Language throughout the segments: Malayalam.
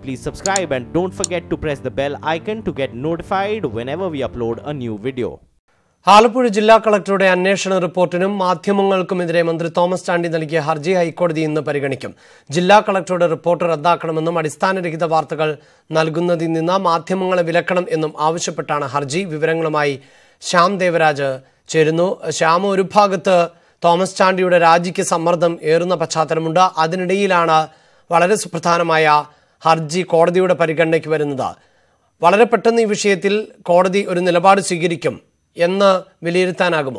please subscribe and don't forget to press the bell icon to get notified whenever we upload a new video. Alappuzha ജില്ലാ കളക്ടറുടെ അന്വേഷണ റിപ്പോർട്ടിനും മാധ്യമങ്ങൾക്കുമെതിരെ മന്ത്രി തോമസ് ചാണ്ടി നൽകിയ ഹർജി ഹൈക്കോടതി ഇന്ന് പരിഗണിക്കും ജില്ലാ കളക്ടറുടെ റിപ്പോർട്ട് റദ്ദാക്കണമെന്നും അടിസ്ഥാനരഹിത വാർത്തകൾ നൽകുന്നതിൽ നിന്ന് മാധ്യമങ്ങളെ വിലക്കണം എന്നും ആവശ്യപ്പെട്ടാണ് ഹർജി വിവരങ്ങളുമായി ശ്യാം ദേവരാജ് ചേരുന്നു ശ്യാം ഒരു ഭാഗത്ത് തോമസ് ചാണ്ടിയുടെ രാജിക്ക് സമ്മർദ്ദം ഏറുന്ന പശ്ചാത്തലമുണ്ട് അതിനിടയിലാണ് വളരെ സുപ്രധാനമായ ഹർജി കോടതിയുടെ പരിഗണനയ്ക്ക് വരുന്നത് വളരെ പെട്ടെന്ന് ഈ വിഷയത്തിൽ കോടതി ഒരു നിലപാട് സ്വീകരിക്കും എന്ന് വിലയിരുത്താനാകുമോ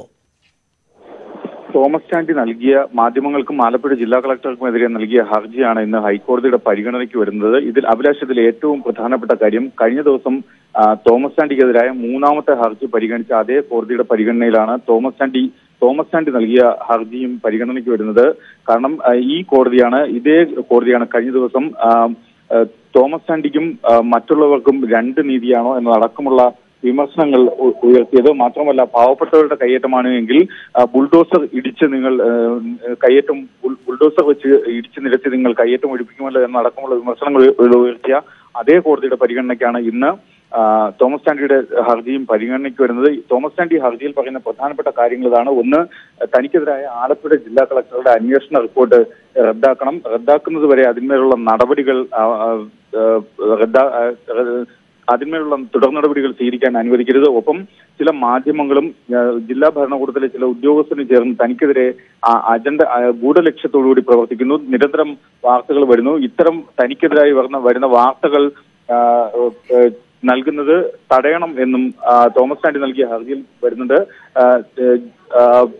തോമസ് ചാണ്ടി നൽകിയ മാധ്യമങ്ങൾക്കും ആലപ്പുഴ ജില്ലാ കളക്ടർക്കുമെതിരെ നൽകിയ ഹർജിയാണ് ഇന്ന് ഹൈക്കോടതിയുടെ പരിഗണനയ്ക്ക് വരുന്നത് ഇതിൽ അഭിലാഷത്തിൽ ഏറ്റവും പ്രധാനപ്പെട്ട കാര്യം കഴിഞ്ഞ ദിവസം ആ, തോമസ് ചാണ്ടിക്കെതിരായ മൂന്നാമത്തെ ഹർജി പരിഗണിച്ച അതേ കോടതിയുടെ പരിഗണനയിലാണ് തോമസ് ചാണ്ടി തോമസ് ചാണ്ടി നൽകിയ ഹർജിയും പരിഗണനയ്ക്ക് വരുന്നത് കാരണം ആ, ഈ കോടതിയാണ് ഇതേ കോടതിയാണ് കഴിഞ്ഞ ദിവസം ആ, ആ, തോമസ് ചാണ്ടിക്കും ആ, മറ്റുള്ളവർക്കും രണ്ട് നീതിയാണോ എന്നതടക്കമുള്ള വിമർശനങ്ങൾ ഉ- ഉയർത്തിയത് മാത്രമല്ല പാവപ്പെട്ടവരുടെ കയ്യേറ്റമാണ് എങ്കിൽ ആ, ബുൾഡോസർ ഇടിച്ച് നിങ്ങൾ ആ, കയ്യേറ്റം ബുൾ- ബുൾഡോസർ വെച്ച് ഇടിച്ച് നിരത്തി നിങ്ങൾ കയ്യേറ്റം ഒഴിപ്പിക്കുമല്ലോ എന്നടക്കമുള്ള വിമർശനങ്ങൾ ഉയ- ഉയർത്തിയ അതേ കോടതിയുടെ പരിഗണനയ്ക്കാണ് ഇന്ന് ആ, തോമസ് ചാണ്ടിയുടെ ഹർജിയും പരിഗണനയ്ക്ക് വരുന്നത് തോമസ് ചാണ്ടി ഹർജിയിൽ പറയുന്ന പ്രധാനപ്പെട്ട കാര്യങ്ങൾ ഇതാണ് ഒന്ന് തനിക്കെതിരായ ആലപ്പുഴ ജില്ലാ കളക്ടറുടെ അന്വേഷണ റിപ്പോർട്ട് റദ്ദാക്കണം റദ്ദാക്കുന്നത് വരെ അതിന്മേലുള്ള നടപടികൾ ആ, ആ, ആ, റദ്ദാ ആ, റ- അതിന്മേലുള്ള തുടർ നടപടികൾ സ്വീകരിക്കാൻ അനുവദിക്കരുത് ഒപ്പം ചില മാധ്യമങ്ങളും ആ, ജില്ലാ ഭരണകൂടത്തിലെ ചില ഉദ്യോഗസ്ഥരും ചേർന്ന് തനിക്കെതിരെ ആ അജണ്ട ആ, ഗൂഢലക്ഷ്യത്തോടുകൂടി പ്രവർത്തിക്കുന്നു നിരന്തരം വാർത്തകൾ വരുന്നു ഇത്തരം തനിക്കെതിരായി വരുന്ന വരുന്ന വാർത്തകൾ ആ, ഏ, നൽകുന്നത് തടയണം എന്നും ആ, തോമസ് ചാണ്ടി നൽകിയ ഹർജിയിൽ വരുന്നുണ്ട് ആ, ഏ, ആ,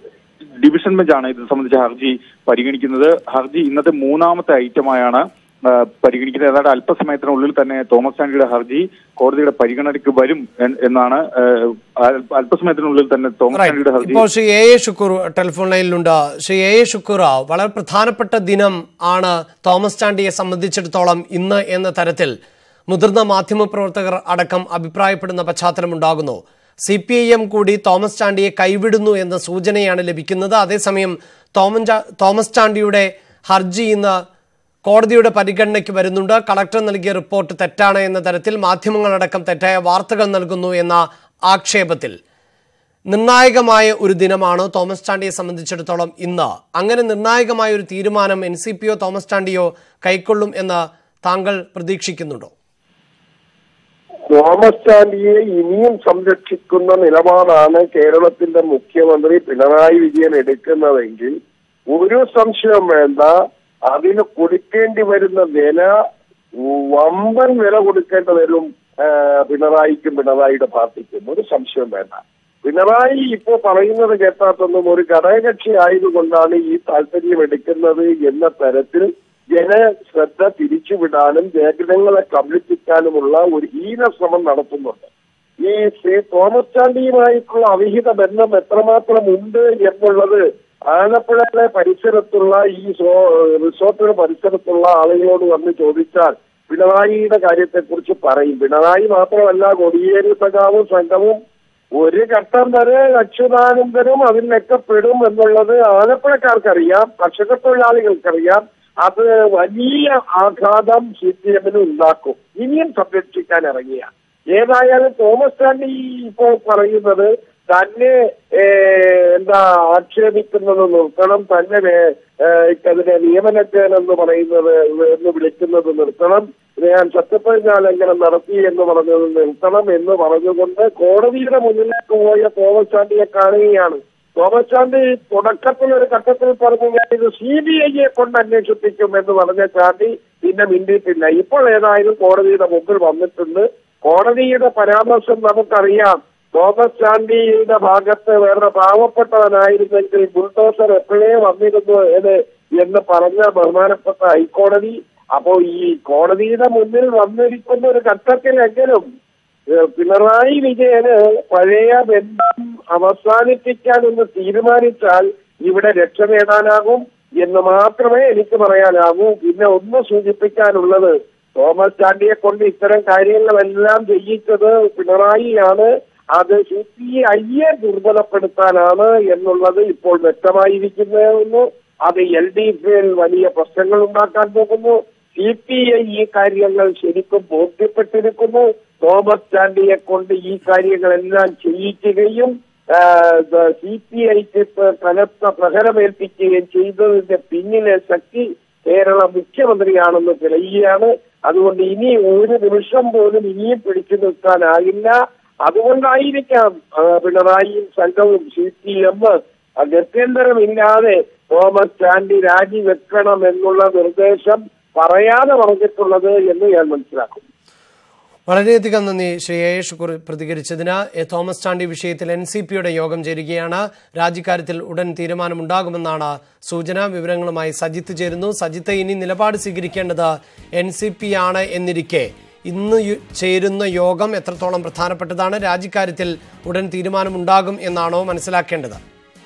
ഡിവിഷൻ ബെഞ്ചാണ് ഇത് സംബന്ധിച്ച ഹർജി പരിഗണിക്കുന്നത് ഹർജി ഇന്നത്തെ മൂന്നാമത്തെ ഐറ്റമായാണ് ആ, പരിഗണിക്കുന്നത് ഏതാണ്ട് അല്പസമയത്തിനുള്ളിൽ തന്നെ തോമസ് ചാണ്ടിയുടെ ഹർജി കോടതിയുടെ പരിഗണനയ്ക്ക് വരും എൻ- എന്നാണ് ആ, അൽ- അല്പസമയത്തിനുള്ളിൽ തന്നെ തോമസ് റൈറ്റ് ചാണ്ടിയുടെ ഹർജി ഇപ്പോൾ Shri A A Shukkur telephone ലൈനിലുണ്ട് ശ്രീ എ എ ഷുക്കൂർ വളരെ പ്രധാനപ്പെട്ട ദിനം ആണ് തോമസ് ചാണ്ടിയെ സംബന്ധിച്ചിടത്തോളം ഇന്ന് എന്ന തരത്തിൽ മുതിർന്ന മാധ്യമപ്രവർത്തകർ അടക്കം അഭിപ്രായപ്പെടുന്ന പശ്ചാത്തലമുണ്ടാകുന്നു സി പി ഐ എം കൂടി തോമസ് ചാണ്ടിയെ കൈവിടുന്നു എന്ന സൂചനയാണ് ലഭിക്കുന്നത് അതേസമയം തോമൻ ചാ- തോമസ് ചാണ്ടിയുടെ ഹർജി ഇന്ന് കോടതിയുടെ പരിഗണനയ്ക്ക് വരുന്നുണ്ട് കളക്ടർ നൽകിയ റിപ്പോർട്ട് തെറ്റാണ് എന്ന തരത്തിൽ മാധ്യമങ്ങളടക്കം തെറ്റായ വാർത്തകൾ നൽകുന്നു എന്ന ആക്ഷേപത്തിൽ നിർണായകമായ ഒരു ദിനമാണ് തോമസ് ചാണ്ടിയെ സംബന്ധിച്ചിടത്തോളം ഇന്ന് അങ്ങനെ നിർണായകമായ ഒരു തീരുമാനം എൻ സി പിയോ തോമസ് ചാണ്ടിയോ കൈക്കൊള്ളും എന്ന് താങ്കൾ പ്രതീക്ഷിക്കുന്നുണ്ടോ തോമസ് ചാണ്ടിയെ ഇനിയും സംരക്ഷിക്കുന്ന നിലപാടാണ് കേരളത്തിന്റെ മുഖ്യമന്ത്രി പിണറായി വിജയൻ എടുക്കുന്നതെങ്കിൽ ഒരു സംശയം വേണ്ട അതിന് കൊടുക്കേണ്ടി വരുന്ന വില വമ്പൻ വില കൊടുക്കേണ്ടി വരും ആ, പിണറായിക്കും പിണറായിയുടെ പാർട്ടിക്കും ഒരു സംശയം വേണ്ട പിണറായി ഇപ്പോ പറയുന്നത് കേട്ടാത്തൊന്നും ഒരു ഘടകകക്ഷി ആയതുകൊണ്ടാണ് ഈ താല്പര്യം എടുക്കുന്നത് എന്ന തരത്തിൽ ജനശ്രദ്ധ തിരിച്ചുവിടാനും ജനങ്ങളെ കബളിപ്പിക്കാനുമുള്ള ഒരു ഹീനശ്രമം നടത്തുന്നുണ്ട് ഈ ശ്രീ തോമസ് ചാണ്ടിയുമായിട്ടുള്ള അവിഹിത ബന്ധം എത്രമാത്രം ഉണ്ട് എന്നുള്ളത് ആലപ്പുഴയിലെ പരിസരത്തുള്ള ഈ സോ- റിസോർട്ടിന് പരിസരത്തുള്ള ആളുകളോട് വന്ന് ചോദിച്ചാൽ പിണറായിയുടെ കാര്യത്തെക്കുറിച്ച് പറയും പിണറായി മാത്രമല്ല കൊടിയേരി സഖാവും സംഘവും ഒരു ഘട്ടം വരെ അച്യുതാനന്ദനും അതിലൊക്കെ പെടും എന്നുള്ളത് ആലപ്പുഴക്കാർക്കറിയാം കർഷക തൊഴിലാളികൾക്കറിയാം അത് വലിയ ആഘാതം സി പി എമ്മിന് ഉണ്ടാക്കും ഇനിയും സംരക്ഷിക്കാൻ ഇറങ്ങിയ ഏതായാലും തോമസ് ചാണ്ടി ഇപ്പോൾ പറയുന്നത് തന്നെ ഏഹ്, എന്താ ആക്ഷേപിക്കുന്നത് നിർത്തണം തന്നെ വേ- ഏഹ്, അതിനെ നിയമലംഘനം പറയുന്നത് എന്ന് വിളിക്കുന്നത് നിർത്തണം ഞാൻ സത്യപ്രതിജ്ഞ ലംഘനം നടത്തി എന്ന് പറഞ്ഞത് നിർത്തണം എന്ന് പറഞ്ഞുകൊണ്ട് കോടതിയുടെ മുന്നിലേക്ക് പോയ തോമസ് ചാണ്ടിയെ കാണുകയാണ് തോമസ് ചാണ്ടി തുടക്കത്തിൽ ഒരു ഘട്ടത്തിൽ പറഞ്ഞു ഞാൻ ഇത് സി ബി ഐയെ കൊണ്ട് അന്വേഷിപ്പിക്കും എന്ന് പറഞ്ഞ ചാണ്ടി പിന്നെ മിണ്ടിയിട്ടില്ല ഇപ്പോൾ ഏതായാലും കോടതിയുടെ മുമ്പിൽ വന്നിട്ടുണ്ട് കോടതിയുടെ പരാമർശം നമുക്കറിയാം തോമസ് ചാണ്ടിയുടെ ഭാഗത്ത് വേറെ പാവപ്പെട്ടവനായിരുന്നെങ്കിൽ ബുൾഡോസർ എപ്പോഴേ വന്നിരുന്നു എന്ന് എന്ന് പറഞ്ഞ ബഹുമാനപ്പെട്ട ഹൈക്കോടതി അപ്പോ ഈ കോടതിയുടെ മുന്നിൽ വന്നിരിക്കുന്ന ഒരു ഘട്ടത്തിലെങ്കിലും ഏഹ് പിണറായി വിജയന് പഴയ ബന്ധം അവസാനിപ്പിക്കാൻ ഒന്ന് തീരുമാനിച്ചാൽ ഇവിടെ രക്ഷ നേടാനാകും എന്ന് മാത്രമേ എനിക്ക് പറയാനാകൂ പിന്നെ ഒന്ന് സൂചിപ്പിക്കാനുള്ളത് തോമസ് ചാണ്ടിയെ കൊണ്ട് ഇത്തരം കാര്യങ്ങളെല്ലാം ചെയ്യിച്ചത് പിണറായിയാണ് അത് സി പി ഐയെ ദുർബലപ്പെടുത്താനാണ് എന്നുള്ളത് ഇപ്പോൾ വ്യക്തമായിരിക്കുന്നു അത് എൽ ഡി എഫിൽ വലിയ പ്രശ്നങ്ങൾ ഉണ്ടാക്കാൻ പോകുന്നു സി പി ഐ ഈ കാര്യങ്ങൾ ശരിക്കും ബോധ്യപ്പെട്ടിരിക്കുന്നു തോമസ് ചാണ്ടിയെ കൊണ്ട് ഈ കാര്യങ്ങളെല്ലാം ചെയ്യിക്കുകയും സി പി ഐക്ക് കനത്ത പ്രഹരമേൽപ്പിക്കുകയും ചെയ്തതിന്റെ പിന്നിലെ ശക്തി കേരള മുഖ്യമന്ത്രിയാണെന്ന് തെളിയുകയാണ് അതുകൊണ്ട് ഇനി ഒരു നിമിഷം പോലും ഇനിയും പിടിച്ചു നിൽക്കാനാകില്ല അതുകൊണ്ടായിരിക്കാം ആ, പിണറായിയും സംഘവും സി പി എം ഗത്യന്തരമില്ലാതെ തോമസ് ചാണ്ടി രാജിവെക്കണം എന്നുള്ള നിർദ്ദേശം പറയാതെ പറഞ്ഞിട്ടുള്ളത് എന്ന് ഞാൻ മനസ്സിലാക്കുന്നു വളരെയധികം നന്ദി ശ്രീ എ ഷുക്കൂർ പ്രതികരിച്ചതിന് എ. തോമസ് ചാണ്ടി വിഷയത്തിൽ എൻ സി പിയുടെ യോഗം ചേരുകയാണ് രാജിക്കാര്യത്തിൽ ഉടൻ തീരുമാനമുണ്ടാകുമെന്നാണ് സൂചന വിവരങ്ങളുമായി സജിത്ത് ചേരുന്നു സജിത്ത് ഇനി നിലപാട് സ്വീകരിക്കേണ്ടത് എൻ സി പി ആണ് എന്നിരിക്കെ ഇന്ന് യു- ചേരുന്ന യോഗം എത്രത്തോളം പ്രധാനപ്പെട്ടതാണ് രാജിക്കാര്യത്തിൽ ഉടൻ തീരുമാനമുണ്ടാകും എന്നാണോ മനസ്സിലാക്കേണ്ടത്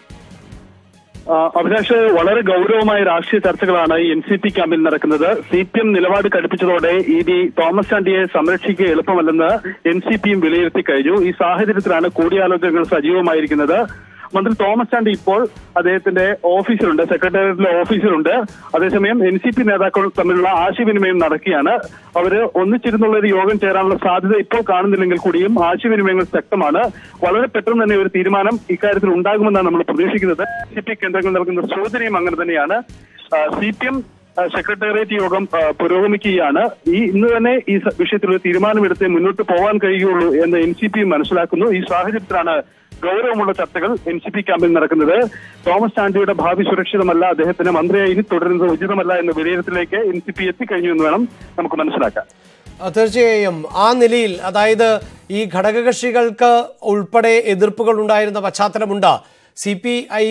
ആ, അഭിലാഷ് വളരെ ഗൗരവമായ രാഷ്ട്രീയ ചർച്ചകളാണ് ഈ എൻ സി പി ക്യാമ്പിൽ നടക്കുന്നത് സി പി എം നിലപാട് കടുപ്പിച്ചതോടെ ഇനി തോമസ് ചാണ്ടിയെ സംരക്ഷിക്കുക എളുപ്പമല്ലെന്ന് എൻ സി പിയും വിലയിരുത്തി കഴിഞ്ഞു ഈ സാഹചര്യത്തിലാണ് കൂടിയാലോചനകൾ സജീവമായിരിക്കുന്നത് മന്ത്രി തോമസ് ചാണ്ടി ഇപ്പോൾ അദ്ദേഹത്തിന്റെ ഓഫീസിലുണ്ട് സെക്രട്ടേറിയറ്റിലെ ഓഫീസിലുണ്ട് അതേസമയം എൻ സി പി നേതാക്കൾ തമ്മിലുള്ള ആശയവിനിമയം നടക്കുകയാണ് അവര് ഒന്നിച്ചിരുന്നുള്ള ഒരു യോഗം ചേരാനുള്ള സാധ്യത ഇപ്പോൾ കാണുന്നില്ലെങ്കിൽ കൂടിയും ആശയവിനിമയങ്ങൾ ശക്തമാണ് വളരെ പെട്ടെന്ന് തന്നെ ഒരു തീരുമാനം ഇക്കാര്യത്തിൽ ഉണ്ടാകുമെന്നാണ് നമ്മൾ പ്രതീക്ഷിക്കുന്നത് സി പി കേന്ദ്രങ്ങൾ നൽകുന്ന സൂചനയും അങ്ങനെ തന്നെയാണ് സി പി എം സെക്രട്ടേറിയറ്റ് യോഗം ആ, പുരോഗമിക്കുകയാണ് ഈ ഇന്ന് തന്നെ ഈ സ- വിഷയത്തിൽ ഒരു തീരുമാനമെടുത്ത് മുന്നോട്ട് പോകാൻ കഴിയുകയുള്ളൂ എന്ന് എൻ സി പി മനസ്സിലാക്കുന്നു ഈ സാഹചര്യത്തിലാണ് ഗൗരവമുള്ള ചർച്ചകൾ എൻ സി പി ക്യാമ്പിൽ നടക്കുന്നത് തോമസ് ചാണ്ടിയുടെ ഭാവി സുരക്ഷിതമല്ല അദ്ദേഹത്തിന് മന്ത്രിയായി ഇനി തുടരുന്നത് ഉചിതമല്ല എന്ന വിലയിരുത്തലിലേക്ക് എൻ സി പി എത്തിക്കഴിഞ്ഞു എന്ന് വേണം നമുക്ക് മനസ്സിലാക്കാൻ ആ, തീർച്ചയായും ആ നിലയിൽ അതായത് ഈ ഘടകകക്ഷികൾക്ക് ഉൾപ്പെടെ എതിർപ്പുകൾ ഉണ്ടായിരുന്ന പശ്ചാത്തലമുണ്ട് സി പി ഐ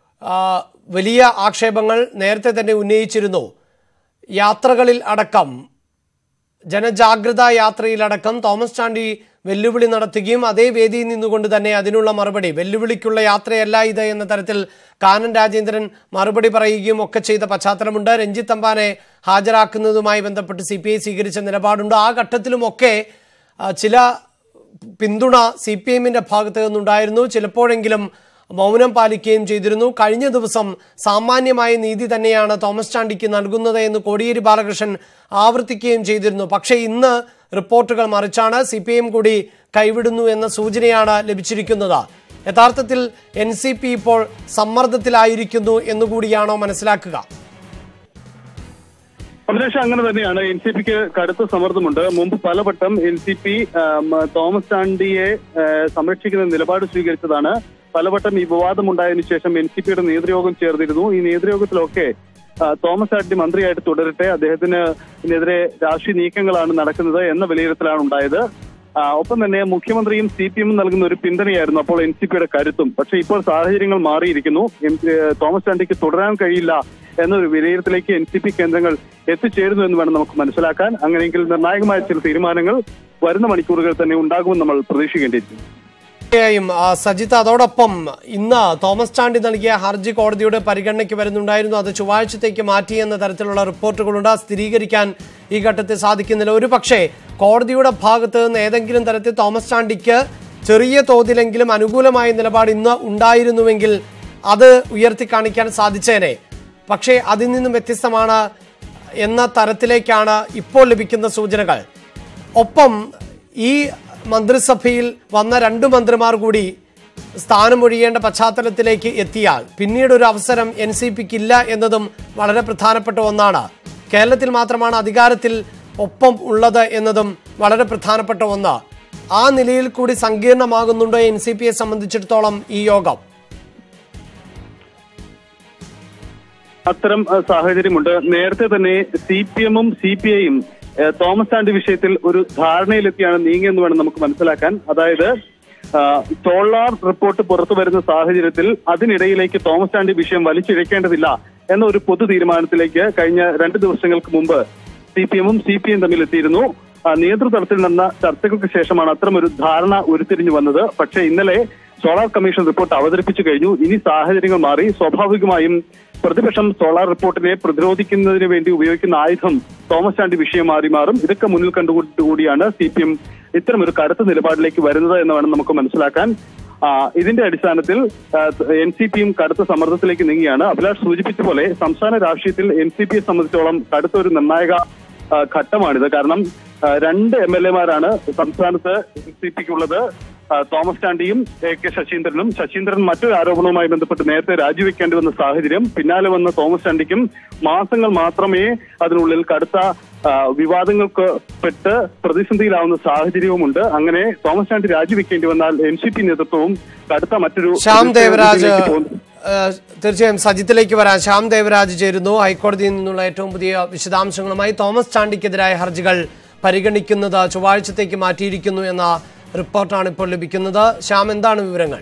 വലിയ ആക്ഷേപങ്ങൾ നേരത്തെ തന്നെ ഉന്നയിച്ചിരുന്നു യാത്രകളിൽ അടക്കം ജനജാഗ്രതാ യാത്രയിലടക്കം തോമസ് ചാണ്ടി വെല്ലുവിളി നടത്തുകയും അതേ വേദിയിൽ നിന്നുകൊണ്ട് തന്നെ അതിനുള്ള മറുപടി വെല്ലുവിളിക്കുള്ള യാത്രയല്ല ഇത് എന്ന തരത്തിൽ കാനൻ രാജേന്ദ്രൻ മറുപടി പറയുകയും ഒക്കെ ചെയ്ത പശ്ചാത്തലമുണ്ട് രഞ്ജിത്ത് അമ്പാനെ ഹാജരാക്കുന്നതുമായി ബന്ധപ്പെട്ട് സി പി ഐ സ്വീകരിച്ച നിലപാടുണ്ട് ആ ഘട്ടത്തിലുമൊക്കെ ആ, ചില പിന്തുണ സി പി എമ്മിന്റെ ഭാഗത്ത് നിന്നുണ്ടായിരുന്നു ചിലപ്പോഴെങ്കിലും മൗനം പാലിക്കുകയും ചെയ്തിരുന്നു കഴിഞ്ഞ ദിവസം സാമാന്യമായ നീതി തന്നെയാണ് തോമസ് ചാണ്ടിക്ക് നൽകുന്നത് എന്ന് കോടിയേരി ബാലകൃഷ്ണൻ ആവർത്തിക്കുകയും ചെയ്തിരുന്നു പക്ഷേ ഇന്ന് റിപ്പോർട്ടുകൾ മറിച്ചാണ് സി പി എം കൂടി കൈവിടുന്നു എന്ന സൂചനയാണ് ലഭിച്ചിരിക്കുന്നത് യഥാർത്ഥത്തിൽ എൻ സി പി ഇപ്പോൾ സമ്മർദ്ദത്തിലായിരിക്കുന്നു എന്നുകൂടിയാണോ മനസ്സിലാക്കുക അഭിലാഷ് അങ്ങനെ തന്നെയാണ് എൻ സി പിക്ക് കടുത്ത സമ്മർദ്ദമുണ്ട് മുമ്പ് പലവട്ടം എൻ സി പി തോമസ് ചാണ്ടിയെ ആ, സംരക്ഷിക്കുന്ന നിലപാട് സ്വീകരിച്ചതാണ് പലവട്ടം ഈ വിവാദമുണ്ടായതിനു ശേഷം എൻ സി പിയുടെ നേതൃയോഗം ചേർന്നിരുന്നു ഈ നേതൃയോഗത്തിലൊക്കെ ആ, തോമസ് ചാണ്ടി മന്ത്രിയായിട്ട് തുടരട്ടെ അദ്ദേഹത്തിന് ഇതിനെതിരെ രാഷ്ട്രീയ നീക്കങ്ങളാണ് നടക്കുന്നത് എന്ന വിലയിരുത്തലാണ് ഉണ്ടായത് ആ, ഒപ്പം തന്നെ മുഖ്യമന്ത്രിയും സി പി എമ്മും നൽകുന്ന ഒരു പിന്തുണയായിരുന്നു അപ്പോൾ എൻ സി പിയുടെ കരുത്തും പക്ഷേ ഇപ്പോൾ സാഹചര്യങ്ങൾ മാറിയിരിക്കുന്നു എം- ഏ, തോമസ് ചാണ്ടിക്ക് തുടരാൻ കഴിയില്ല എന്നൊരു വിലയിരുത്തലേക്ക് എൻ സി പി കേന്ദ്രങ്ങൾ എത്തിച്ചേരുന്നു എന്ന് വേണം നമുക്ക് മനസ്സിലാക്കാൻ അങ്ങനെയെങ്കിൽ നിർണായകമായ ചില തീരുമാനങ്ങൾ വരുന്ന മണിക്കൂറുകൾ തന്നെ ഉണ്ടാകുമെന്ന് നമ്മൾ പ്രതീക്ഷിക്കേണ്ടിയിരിക്കുന്നു തീർച്ചയായും ആ, സജിത്ത് അതോടൊപ്പം ഇന്ന് തോമസ് ചാണ്ടി നൽകിയ ഹർജി കോടതിയുടെ പരിഗണനയ്ക്ക് വരുന്നുണ്ടായിരുന്നു അത് ചൊവ്വാഴ്ചത്തേക്ക് മാറ്റി എന്ന തരത്തിലുള്ള റിപ്പോർട്ടുകളുണ്ട് അത് സ്ഥിരീകരിക്കാൻ ഈ ഘട്ടത്തിൽ സാധിക്കുന്നില്ല ഒരു പക്ഷേ കോടതിയുടെ ഭാഗത്ത് നിന്ന് ഏതെങ്കിലും തരത്തിൽ തോമസ് ചാണ്ടിക്ക് ചെറിയ തോതിലെങ്കിലും അനുകൂലമായ നിലപാട് ഇന്ന് ഉണ്ടായിരുന്നുവെങ്കിൽ അത് ഉയർത്തി കാണിക്കാൻ സാധിച്ചേനെ പക്ഷേ അതിൽ നിന്നും വ്യത്യസ്തമാണ് എന്ന തരത്തിലേക്കാണ് ഇപ്പോൾ ലഭിക്കുന്ന സൂചനകൾ ഒപ്പം ഈ മന്ത്രിസഭയിൽ വന്ന രണ്ട് മന്ത്രിമാർ കൂടി സ്ഥാനമൊഴിയേണ്ട പശ്ചാത്തലത്തിലേക്ക് എത്തിയാൽ പിന്നീട് ഒരു അവസരം എൻ സി പിക്ക് ഇല്ല എന്നതും വളരെ പ്രധാനപ്പെട്ട ഒന്നാണ് കേരളത്തിൽ മാത്രമാണ് അധികാരത്തിൽ ഒപ്പം ഉള്ളത് എന്നതും വളരെ പ്രധാനപ്പെട്ട ഒന്ന് ആ നിലയിൽ കൂടി സങ്കീർണമാകുന്നുണ്ടോ എൻ സി പിയെ സംബന്ധിച്ചിടത്തോളം ഈ യോഗം അത്തരം അഹ്, സാഹചര്യമുണ്ട് നേരത്തെ തന്നെ സി പി എമ്മും സി പി ഐയും തോമസ് ചാണ്ടി വിഷയത്തിൽ ഒരു ധാരണയിലെത്തിയാണ് നീങ്ങിയെന്ന് വേണം നമുക്ക് മനസ്സിലാക്കാൻ അതായത് ആ, സോളാർ റിപ്പോർട്ട് പുറത്തു വരുന്ന സാഹചര്യത്തിൽ അതിനിടയിലേക്ക് തോമസ് ചാണ്ടി വിഷയം വലിച്ചിഴക്കേണ്ടതില്ല എന്ന ഒരു പൊതു തീരുമാനത്തിലേക്ക് കഴിഞ്ഞ രണ്ട് ദിവസങ്ങൾക്ക് മുമ്പ് സി പി എമ്മും സി പി എം തമ്മിൽ എത്തിയിരുന്നു ആ, നേതൃതലത്തിൽ നടന്ന ചർച്ചകൾക്ക് ശേഷമാണ് അത്തരം ഒരു ധാരണ ഉരുത്തിരിഞ്ഞു വന്നത് പക്ഷേ ഇന്നലെ സോളാർ കമ്മീഷൻ റിപ്പോർട്ട് അവതരിപ്പിച്ചു കഴിഞ്ഞു ഇനി സാഹചര്യങ്ങൾ മാറി സ്വാഭാവികമായും പ്രതിപക്ഷം സോളാർ റിപ്പോർട്ടിനെ പ്രതിരോധിക്കുന്നതിന് വേണ്ടി ഉപയോഗിക്കുന്ന ആയുധം തോമസ് ചാണ്ടി വിഷയം മാറി മാറും ഇതൊക്കെ മുന്നിൽ കണ്ടുകൂടിയാണ് സി പി എം ഇത്തരം ഒരു കടുത്ത നിലപാടിലേക്ക് വരുന്നത് എന്ന് വേണം നമുക്ക് മനസ്സിലാക്കാൻ ആ, ഇതിന്റെ അടിസ്ഥാനത്തിൽ എൻ സി പിയും കടുത്ത സമ്മർദ്ദത്തിലേക്ക് നീങ്ങിയാണ് അഭിലാഷ് സൂചിപ്പിച്ച പോലെ സംസ്ഥാന രാഷ്ട്രീയത്തിൽ എൻ സി പിയെ സംബന്ധിച്ചോളം കടുത്ത ഒരു നിർണായക ആ, ഘട്ടമാണിത് കാരണം ആ, രണ്ട് എം എൽ എമാരാണ് സംസ്ഥാനത്ത് എൻ സി പിക്കുള്ളത് തോമസ് ചാണ്ടിയും എ കെ ശശീന്ദ്രനും ശശീന്ദ്രൻ മറ്റൊരു ആരോപണവുമായി ബന്ധപ്പെട്ട് നേരത്തെ രാജിവെക്കേണ്ടി വന്ന സാഹചര്യം പിന്നാലെ വന്ന തോമസ് ചാണ്ടിക്കും മാസങ്ങൾ മാത്രമേ അതിനുള്ളിൽ കടുത്ത ആ, വിവാദങ്ങൾക്ക് പെട്ട് പ്രതിസന്ധിയിലാവുന്ന സാഹചര്യവുമുണ്ട് അങ്ങനെ തോമസ് ചാണ്ടി രാജിവെക്കേണ്ടി വന്നാൽ എൻ സി പി നേതൃത്വവും കടുത്ത മറ്റൊരു ശ്യാം ദേവരാജ് പ്രതിസന്ധിയിലേക്ക് പോകുന്നു. ഏഹ്, തീർച്ചയായും സജിത്തിലേക്ക് വരാം ശ്യാം ദേവരാജ് ചേരുന്നു ഹൈക്കോടതിയിൽ നിന്നുള്ള ഏറ്റവും പുതിയ വിശദാംശങ്ങളുമായി തോമസ് ചാണ്ടിക്കെതിരായ ഹർജികൾ പരിഗണിക്കുന്നത് ചൊവ്വാഴ്ചത്തേക്ക് മാറ്റിയിരിക്കുന്നു എന്ന റിപ്പോർട്ടാണ് ഇപ്പോൾ ലഭിക്കുന്നത് ശ്യാം എന്താണ് വിവരങ്ങൾ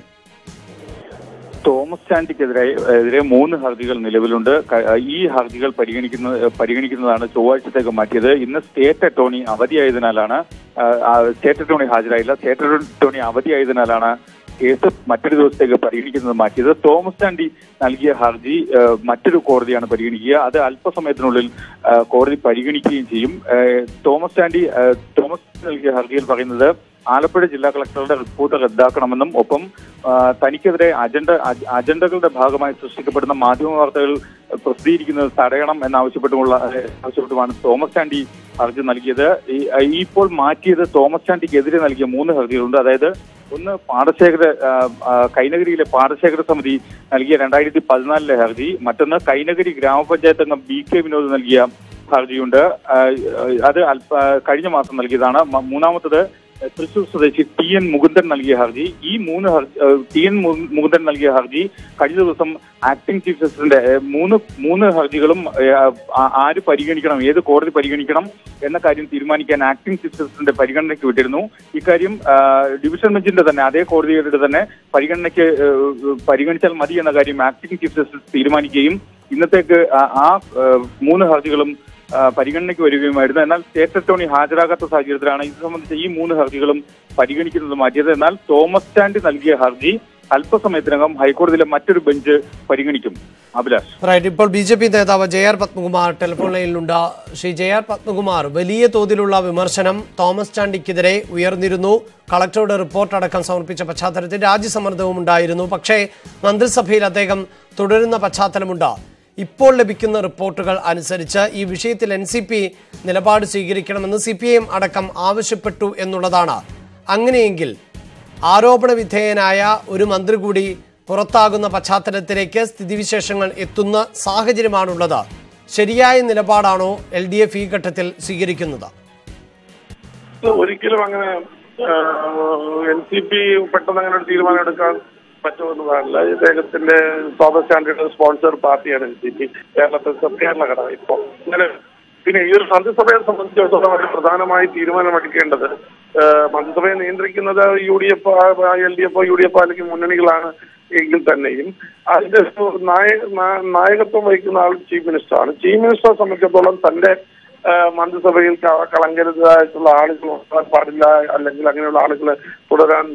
തോമസ് ചാണ്ടിക്കെതിരെ എതിരെ മൂന്ന് ഹർജികൾ നിലവിലുണ്ട് ക- ഈ ഹർജികൾ പരിഗണിക്കുന്ന പരിഗണിക്കുന്നതാണ് ചൊവ്വാഴ്ചത്തേക്ക് മാറ്റിയത് ഇന്ന് സ്റ്റേറ്റ് അറ്റോർണി അവധിയായതിനാലാണ് ആ, ആ, സ്റ്റേറ്റ് അറ്റോർണി ഹാജരായില്ല സ്റ്റേറ്റ് അറ്റോർണി അവധിയായതിനാലാണ് കേസ് മറ്റൊരു ദിവസത്തേക്ക് പരിഗണിക്കുന്നത് മാറ്റിയത് തോമസ് ചാണ്ടി നൽകിയ ഹർജി ആ, മറ്റൊരു കോടതിയാണ് പരിഗണിക്കുക അത് അല്പസമയത്തിനുള്ളിൽ ആ, കോടതി പരിഗണിക്കുകയും ചെയ്യും ആ, തോമസ് ചാണ്ടി ആ, തോമസ് ചാണ്ടി നൽകിയ ഹർജിയിൽ പറയുന്നത് ആലപ്പുഴ ജില്ലാ കളക്ടറുടെ റിപ്പോർട്ട് റദ്ദാക്കണമെന്നും ഒപ്പം ആ, തനിക്കെതിരെ അജണ്ട അജ- അജണ്ടകളുടെ ഭാഗമായി സൃഷ്ടിക്കപ്പെടുന്ന മാധ്യമ വാർത്തകൾ പ്രസിദ്ധീകരിക്കുന്നത് തടയണം എന്നാവശ്യപ്പെട്ടുമുള്ള ആവശ്യപ്പെട്ടുമാണ് തോമസ് ചാണ്ടി ഹർജി നൽകിയത് ഈ ഈ ഇപ്പോൾ മാറ്റിയത് തോമസ് ചാണ്ടിക്കെതിരെ നൽകിയ മൂന്ന് ഹർജികളുണ്ട് അതായത് ഒന്ന് പാടശേഖര ആ, ആ, കൈനഗരിയിലെ പാടശേഖര സമിതി നൽകിയ രണ്ടായിരത്തി പതിനാലിലെ ഹർജി മറ്റൊന്ന് കൈനഗരി ഗ്രാമപഞ്ചായത്ത് അംഗം ബി കെ വിനോദ് നൽകിയ ഹർജിയുണ്ട് ആ, അത് അല്പ കഴിഞ്ഞ മാസം നൽകിയതാണ് മ- മൂന്നാമത്തത് തൃശൂർ സ്വദേശി ടി എൻ മുകുന്ദൻ നൽകിയ ഹർജി ഈ മൂന്ന് ഹർജി ഏഹ് ടി എൻ മു- മുകുന്ദൻ നൽകിയ ഹർജി കഴിഞ്ഞ ദിവസം ആക്ടിംഗ് ചീഫ് ജസ്റ്റിസിന്റെ ഏഹ് മൂന്ന് മൂന്ന് ഹർജികളും ഏഹ് ആ- ആര് പരിഗണിക്കണം ഏത് കോടതി പരിഗണിക്കണം എന്ന കാര്യം തീരുമാനിക്കാൻ ആക്ടിംഗ് ചീഫ് ജസ്റ്റിസിന്റെ പരിഗണനയ്ക്ക് വിട്ടിരുന്നു ഇക്കാര്യം ആഹ് ഡിവിഷൻ ബെഞ്ചിന്റെ തന്നെ അതേ കോടതിയുടെ തന്നെ പരിഗണനയ്ക്ക് ഏഹ് പരിഗണിച്ചാൽ മതി എന്ന കാര്യം ആക്ടിംഗ് ചീഫ് ജസ്റ്റിസ് തീരുമാനിക്കുകയും ഇന്നത്തേക്ക് ആ- ആ ഏഹ് മൂന്ന് ഹർജികളും ആ, പരിഗണനയ്ക്ക് വരികയുമായിരുന്നു എന്നാൽ സ്റ്റേറ്റ് അറ്റോർണി ഹാജരാകാത്ത സാഹചര്യത്തിലാണ് ഇത് സംബന്ധിച്ച് ഈ മൂന്ന് ഹർജികളും പരിഗണിക്കുന്നത് മാറ്റിയത് എന്നാൽ തോമസ് ചാണ്ടി നൽകിയ ഹർജി അല്പസമയത്തിനകം ഹൈക്കോടതിയിലെ മറ്റൊരു ബെഞ്ച് പരിഗണിക്കും അഭിലാഷ് റൈറ്റ് ഇപ്പോൾ ബി ജെ പി നേതാവ് ജെ ആർ പത്മകുമാർ ടെലിഫോൺ ലൈനിലുണ്ട് ശ്രീ ജെ ആർ പത്മകുമാർ വലിയ തോതിലുള്ള വിമർശനം തോമസ് ചാണ്ടിക്കെതിരെ ഉയർന്നിരുന്നു കളക്ടറുടെ റിപ്പോർട്ട് അടക്കം സമർപ്പിച്ച പശ്ചാത്തലത്തിൽ രാജ്യസമ്മർദ്ദവും ഉണ്ടായിരുന്നു പക്ഷേ മന്ത്രിസഭയിൽ അദ്ദേഹം തുടരുന്ന പശ്ചാത്തലമുണ്ട് ഇപ്പോൾ ലഭിക്കുന്ന റിപ്പോർട്ടുകൾ അനുസരിച്ച് ഈ വിഷയത്തിൽ എൻ സി പി നിലപാട് സ്വീകരിക്കണമെന്ന് സി പി എം അടക്കം ആവശ്യപ്പെട്ടു എന്നുള്ളതാണ് അങ്ങനെയെങ്കിൽ ആരോപണ വിധേയനായ ഒരു മന്ത്രി കൂടി പുറത്താകുന്ന പശ്ചാത്തലത്തിലേക്ക് സ്ഥിതിവിശേഷങ്ങൾ എത്തുന്ന സാഹചര്യമാണുള്ളത് ശരിയായ നിലപാടാണോ എൽ ഡി എഫ് ഈ ഘട്ടത്തിൽ സ്വീകരിക്കുന്നത് ഒരിക്കലും അങ്ങനെ എൻ സി പി പെട്ടെന്ന് അങ്ങനെ ഒരു തീരുമാനം എടുക്കാൻ പറ്റുമെന്നതല്ല ഇദ്ദേഹത്തിന്റെ തോമസ് ചാണ്ടിയുടെ സ്പോൺസർ പാർട്ടിയാണ് എൻ സി പി കേരളത്തിൽ കേരള ഘടകം ഇപ്പോ ഇങ്ങനെ പിന്നെ ഈ ഒരു മന്ത്രിസഭയെ സംബന്ധിച്ചിടത്തോളം വളരെ പ്രധാനമായി തീരുമാനമെടുക്കേണ്ടത് ഏഹ് മന്ത്രിസഭയെ നിയന്ത്രിക്കുന്നത് U D F L D F U D F അല്ലെങ്കിൽ മുന്നണികളാണ് എങ്കിൽ തന്നെയും അതിന്റെ ഒരു നായ- നാ- നായകത്വം വഹിക്കുന്ന ആൾ ചീഫ് മിനിസ്റ്ററാണ് ചീഫ് മിനിസ്റ്ററെ സംബന്ധിച്ചിടത്തോളം തന്റെ ഏഹ് മന്ത്രിസഭയിൽ ക- കളങ്കരുതായിട്ടുള്ള ആളുകൾ ഉണ്ടാകാൻ പാടില്ല അല്ലെങ്കിൽ അങ്ങനെയുള്ള ആളുകൾ തുടരാൻ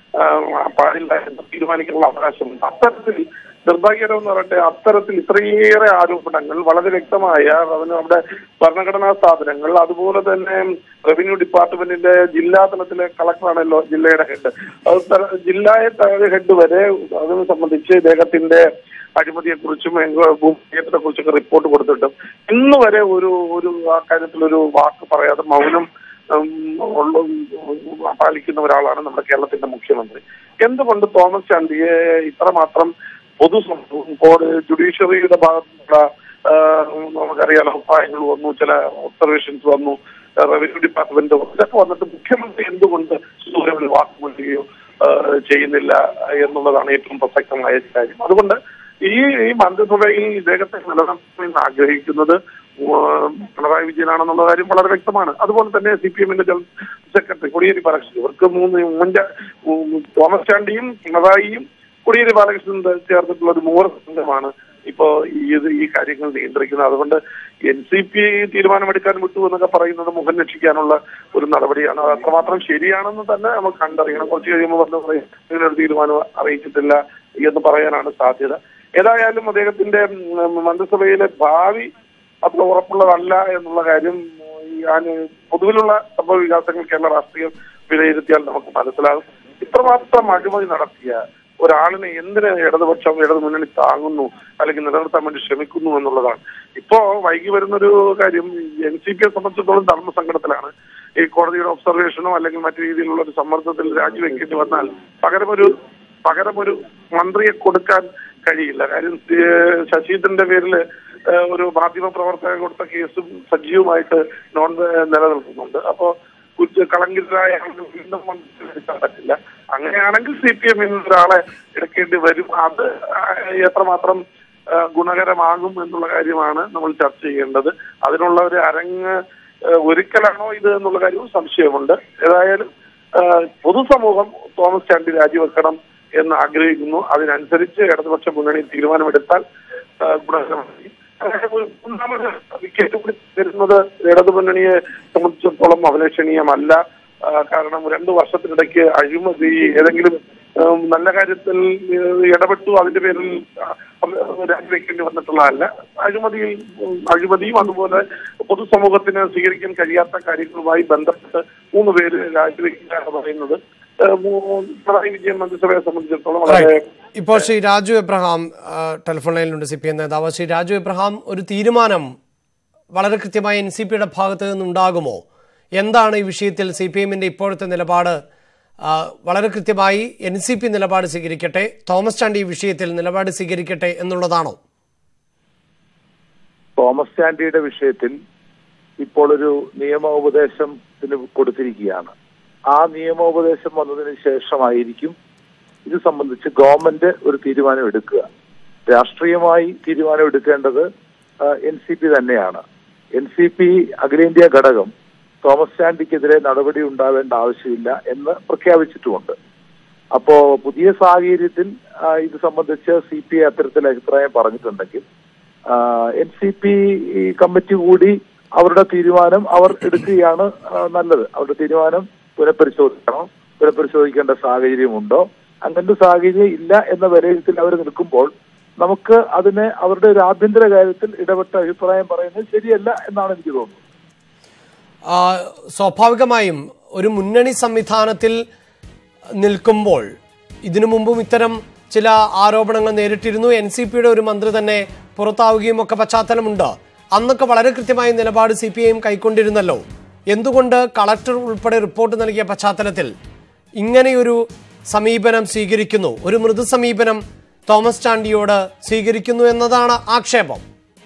ഏഹ് പാടില്ല എന്ന് തീരുമാനിക്കാനുള്ള അവകാശമുണ്ട് അത്തരത്തിൽ നിർഭാഗ്യകരമെന്ന് പറയട്ടെ അത്തരത്തിൽ ഇത്രയേറെ ആരോപണങ്ങൾ വളരെ വ്യക്തമായ റവന്യൂ അവിടെ ഭരണഘടനാ സ്ഥാപനങ്ങൾ അതുപോലെ തന്നെ റവന്യൂ ഡിപ്പാർട്ട്മെന്റിന്റെ ജില്ലാ തലത്തിലെ കളക്ടറാണല്ലോ ജില്ലയുടെ ഹെഡ് അത് തര- ജില്ലായ ഹെഡ് വരെ അതിനെ സംബന്ധിച്ച് ഇദ്ദേഹത്തിന്റെ അഴിമതിയെക്കുറിച്ചും ഭൂമിയെ കുറിച്ചൊക്കെ റിപ്പോർട്ട് കൊടുത്തിട്ടും ഇന്ന് വരെ ഒരു ഒരു ആ കാര്യത്തിൽ ഒരു വാക്ക് പറയാതെ മൗനം ഉം, ഉള്ള പാലിക്കുന്ന ഒരാളാണ് നമ്മുടെ കേരളത്തിന്റെ മുഖ്യമന്ത്രി എന്തുകൊണ്ട് തോമസ് ചാണ്ടിയെ ഇത്രമാത്രം പൊതുസമൂഹം കോടതി ജുഡീഷ്യറിയുടെ ഭാഗത്തുള്ള ആ, നമുക്കറിയാലോ അഭിപ്രായങ്ങൾ വന്നു ചില ഒബ്സർവേഷൻസ് വന്നു റവന്യൂ ഡിപ്പാർട്ട്മെന്റ് ഇതൊക്കെ വന്നിട്ട് മുഖ്യമന്ത്രി എന്തുകൊണ്ട് സൂര്യവിൽ വാക്കുമൂല്യുകയോ ചെയ്യുന്നില്ല എന്നുള്ളതാണ് ഏറ്റവും പ്രസക്തമായ കാര്യം അതുകൊണ്ട് ഈ ഈ മന്ത്രിസഭയിൽ ഇദ്ദേഹത്തെ നിലനിർത്തണമെന്ന് ആഗ്രഹിക്കുന്നത് ഉം, പിണറായി വിജയനാണെന്നുള്ള കാര്യം വളരെ വ്യക്തമാണ് അതുപോലെ തന്നെ സി പി എമ്മിന്റെ ജനറൽ സെക്രട്ടറി കോടിയേരി ബാലകൃഷ്ണൻ ഇവർക്ക് മൂന്ന് ഉമ്മൻചാ ഉം, തോമസ് ചാണ്ടിയും പിണറായിയും കോടിയേരി ബാലകൃഷ്ണൻ ചേർന്നിട്ടുള്ള ഒരു മൂവർ സംഘമാണ് ഇപ്പോ ഈ ഇത് ഈ കാര്യങ്ങൾ നിയന്ത്രിക്കുന്നത് അതുകൊണ്ട് എൻ സി പി തീരുമാനമെടുക്കാൻ വിട്ടു എന്നൊക്കെ പറയുന്നത് മുഖം രക്ഷിക്കാനുള്ള ഒരു നടപടിയാണ് അത് അത്രമാത്രം ശരിയാണെന്ന് തന്നെ നമുക്ക് കണ്ടറിയണം കുറച്ച് കഴിയുമ്പോൾ വന്ന് പറയും ഇങ്ങനെ ഒരു തീരുമാനം അറിയിച്ചിട്ടില്ല എന്ന് പറയാനാണ് സാധ്യത ഏതായാലും അദ്ദേഹത്തിന്റെ ഉം, മന്ത്രിസഭയിലെ ഭാവി അത്ര ഉറപ്പുള്ളതല്ല എന്നുള്ള കാര്യം ഉം, ഞാൻ പൊതുവിലുള്ള സംഭവ വികാസങ്ങൾ കേരള രാഷ്ട്രീയം വിലയിരുത്തിയാൽ നമുക്ക് മനസ്സിലാകും ഇത്രമാത്രം അഴിമതി നടത്തിയ ഒരാളിനെ എന്തിന് ഇടതുപക്ഷം ഇടതു മുന്നണി താങ്ങുന്നു അല്ലെങ്കിൽ നിലനിർത്താൻ വേണ്ടി ശ്രമിക്കുന്നു എന്നുള്ളതാണ് ഇപ്പോ വൈകി വരുന്നൊരു കാര്യം എൻ സി പിയെ സംബന്ധിച്ചിടത്തോളം ധർമ്മസങ്കടത്തിലാണ് ഈ കോടതിയുടെ ഒബ്സർവേഷനോ അല്ലെങ്കിൽ മറ്റു രീതിയിലുള്ള ഒരു സമ്മർദ്ദത്തിൽ രാജിവെക്കേണ്ടി വന്നാൽ പകരമൊരു പകരമൊരു മന്ത്രിയെ കൊടുക്കാൻ കഴിയില്ല കാര്യം ഏഹ് ശശീന്ദ്രന്റെ പേരിൽ ഏഹ് ഒരു മാധ്യമ പ്രവർത്തകൻ കൊടുത്ത കേസും സജീവമായിട്ട് നോൺ നിലനിൽക്കുന്നുണ്ട് അപ്പോ കുറ്റ കളങ്കിതരായ ആളുകൾ വീണ്ടും മന്ത്രി എടുക്കാൻ പറ്റില്ല അങ്ങനെയാണെങ്കിൽ സി പി എമ്മിൽ ഒരാളെ എടുക്കേണ്ടി വരും അത് ആ, എത്രമാത്രം ആ, ഗുണകരമാകും എന്നുള്ള കാര്യമാണ് നമ്മൾ ചർച്ച ചെയ്യേണ്ടത് അതിനുള്ള ഒരു അരങ്ങ് ആ, ഒരുക്കലാണോ ഇത് എന്നുള്ള കാര്യവും സംശയമുണ്ട് ഏതായാലും ആ, പൊതുസമൂഹം തോമസ് ചാണ്ടി രാജിവെക്കണം എന്ന് ആഗ്രഹിക്കുന്നു അതിനനുസരിച്ച് ഇടതുപക്ഷ മുന്നണി തീരുമാനമെടുത്താൽ ആ, ഗുണകരമായി അതായത് ഒന്നാമത് വിക്കറ്റ് കൂടി വരുന്നത് ഇടതു മുന്നണിയെ സംബന്ധിച്ചിടത്തോളം അഭിലഷണീയമല്ല ആ, കാരണം രണ്ടു വർഷത്തിനിടയ്ക്ക് അഴിമതി ഏതെങ്കിലും ഉം, നല്ല കാര്യത്തിൽ ഏഹ്, ഇടപെട്ടു അതിന്റെ പേരിൽ ആ, രാജിവെക്കേണ്ടി വന്നിട്ടുള്ളതല്ല അഴിമതിയിൽ ഉം, അഴിമതിയും അതുപോലെ പൊതുസമൂഹത്തിന് സ്വീകരിക്കാൻ കഴിയാത്ത കാര്യങ്ങളുമായി ബന്ധപ്പെട്ട് മൂന്ന് പേര് രാജിവെക്കുക എന്ന് പറയുന്നത് ഏഹ്, മൂ- പിണറായി വിജയൻ മന്ത്രിസഭയെ സംബന്ധിച്ചിടത്തോളം വളരെ റൈറ്റ്. ഇപ്പോൾ ശ്രീ രാജു എബ്രഹാം ആ, ടെലിഫോൺ ലൈനിലുണ്ട് സി പി എം നേതാവ് ശ്രീ രാജു എബ്രഹാം ഒരു തീരുമാനം വളരെ കൃത്യമായി എൻ സി പിയുടെ ഭാഗത്ത് നിന്നുണ്ടാകുമോ എന്താണ് ഈ വിഷയത്തിൽ സി പി എമ്മിന്റെ ഇപ്പോഴത്തെ നിലപാട് ആ, വളരെ കൃത്യമായി എൻ സി പി നിലപാട് സ്വീകരിക്കട്ടെ തോമസ് ചാണ്ടി ഈ വിഷയത്തിൽ നിലപാട് സ്വീകരിക്കട്ടെ എന്നുള്ളതാണോ തോമസ് ചാണ്ടിയുടെ വിഷയത്തിൽ ഇപ്പോൾ ഒരു നിയമോപദേശത്തിന് കൊടുത്തിരിക്കുകയാണ് ആ നിയമോപദേശം വന്നതിന് ശേഷമായിരിക്കും ഇത് സംബന്ധിച്ച് ഗവൺമെന്റ് ഒരു തീരുമാനം എടുക്കുക രാഷ്ട്രീയമായി തീരുമാനം എടുക്കേണ്ടത് എൻ സി പി തന്നെയാണ് എൻ സി പി അഖിലേന്ത്യാ ഘടകം തോമസ് ചാണ്ടിക്കെതിരെ നടപടി ഉണ്ടാവേണ്ട ആവശ്യമില്ല എന്ന് പ്രഖ്യാപിച്ചിട്ടുമുണ്ട് അപ്പോ പുതിയ സാഹചര്യത്തിൽ ആ, ഇത് സംബന്ധിച്ച് സി പി ഐ അത്തരത്തിൽ അഭിപ്രായം പറഞ്ഞിട്ടുണ്ടെങ്കിൽ എൻ സി പി കമ്മിറ്റി കൂടി അവരുടെ തീരുമാനം അവർ എടുക്കുകയാണ് ആ, നല്ലത് അവരുടെ തീരുമാനം പുനഃപരിശോധിക്കണം പുനഃപരിശോധിക്കേണ്ട സാഹചര്യമുണ്ടോ അങ്ങനത്തെ സാഹചര്യം ഇല്ല എന്ന വിലയിരുത്തൽ അവർ നിൽക്കുമ്പോൾ നമുക്ക് അതിനെ അവരുടെ ഒരു ആഭ്യന്തര കാര്യത്തിൽ ഇടപെട്ട അഭിപ്രായം പറയുന്നത് ശരിയല്ല എന്നാണ് എനിക്ക് തോന്നുന്നത് ആ, സ്വാഭാവികമായും ഒരു മുന്നണി സംവിധാനത്തിൽ നിൽക്കുമ്പോൾ ഇതിനു മുമ്പും ഇത്തരം ചില ആരോപണങ്ങൾ നേരിട്ടിരുന്നു എൻ സി പിയുടെ ഒരു മന്ത്രി തന്നെ പുറത്താവുകയും ഒക്കെ പശ്ചാത്തലമുണ്ട് അന്നൊക്കെ വളരെ കൃത്യമായ നിലപാട് സി പി ഐ എം കൈക്കൊണ്ടിരുന്നല്ലോ എന്തുകൊണ്ട് കളക്ടർ ഉൾപ്പെടെ റിപ്പോർട്ട് നൽകിയ പശ്ചാത്തലത്തിൽ ഇങ്ങനെയൊരു സമീപനം സ്വീകരിക്കുന്നു ഒരു മൃദു സമീപനം തോമസ് ചാണ്ടിയോട് സ്വീകരിക്കുന്നു എന്നതാണ് ആക്ഷേപം